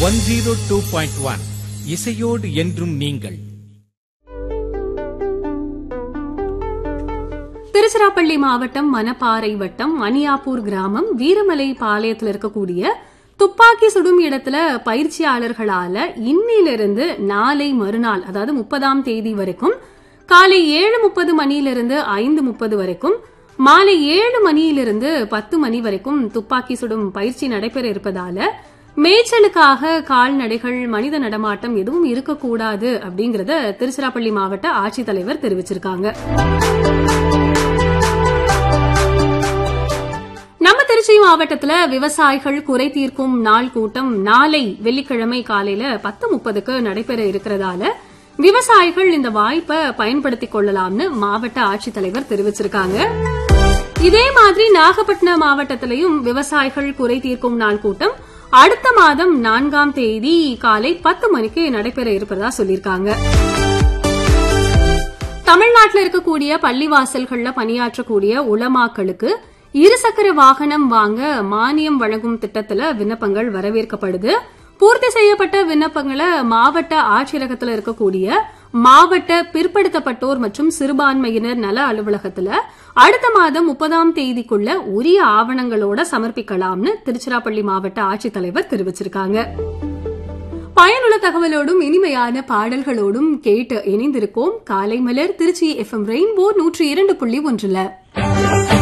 one zero two point one இசையோடு என்றும் நீங்கள் திருச்சிராப்பள்ளி மாவட்டம் மணப்பாறை வட்டம் மணியாப்பூர் கிராமம் வீரமலை பாளையத்தில் இருக்கக்கூடிய துப்பாக்கி சுடும் இடத்துல பயிற்சியாளர்களால இன்னிலிருந்து நாளை மறுநாள் அதாவது முப்பதாம் தேதி வரைக்கும் காலை ஏழு முப்பது மணியிலிருந்து ஐந்து முப்பது வரைக்கும் மாலை ஏழு மணியிலிருந்து பத்து மணி வரைக்கும் துப்பாக்கி சுடும் பயிற்சி நடைபெற இருப்பதால மேய்ச்சலுக்காக கால்நடைகள் மனித நடமாட்டம் எதுவும் இருக்கக்கூடாது அப்படிங்கறத திருச்சிராப்பள்ளி மாவட்ட ஆட்சித்தலைவர் தெரிவிச்சிருக்காங்க நம்ம திருச்சி மாவட்டத்துல விவசாயிகள் குறை தீர்க்கும் நாள் கூட்டம் நாளை வெள்ளிக்கிழமை காலையில பத்து முப்பதுக்கு நடைபெற இருக்கிறதால விவசாயிகள் இந்த வாய்ப்பை பயன்படுத்திக் கொள்ளலாம்னு மாவட்ட ஆட்சித்தலைவர் தெரிவிச்சிருக்காங்க இதே மாதிரி நாகப்பட்டினம் மாவட்டத்திலையும் விவசாயிகள் குறை தீர்க்கும் நாள் கூட்டம் அடுத்த மாதம் நான்காம் தேதி காலை பத்து மணிக்கு நடைபெற இருப்பதா சொல்லியிருக்காங்க தமிழ்நாட்டில் இருக்கக்கூடிய பள்ளிவாசல்கள்ல பணியாற்றக்கூடிய உலமாக்களுக்கு இருசக்கர வாகனம் வாங்க மானியம் வழங்கும் திட்டத்துல விண்ணப்பங்கள் வரவேற்கப்படுது பூர்த்தி செய்யப்பட்ட விண்ணப்பங்களை மாவட்ட ஆட்சியரகத்தில் இருக்கக்கூடிய மாவட்ட பிற்படுத்தப்பட்டோர் மற்றும் சிறுபான்மையினர் நல அலுவலகத்துல அடுத்த மாதம் முப்பதாம் தேதிக்குள்ள உரிய ஆவணங்களோட சமர்ப்பிக்கலாம்னு திருச்சிராப்பள்ளி மாவட்ட ஆட்சித்தலைவர் தெரிவிச்சிருக்காங்க பயனுள்ள தகவலோடும் இனிமையான பாடல்களோடும் கேட்டு இணைந்திருக்கோம் காலை மலர் திருச்சி எஃப்எம் ரெயின்போ நூற்றி இரண்டு புள்ளி ஒன்றுல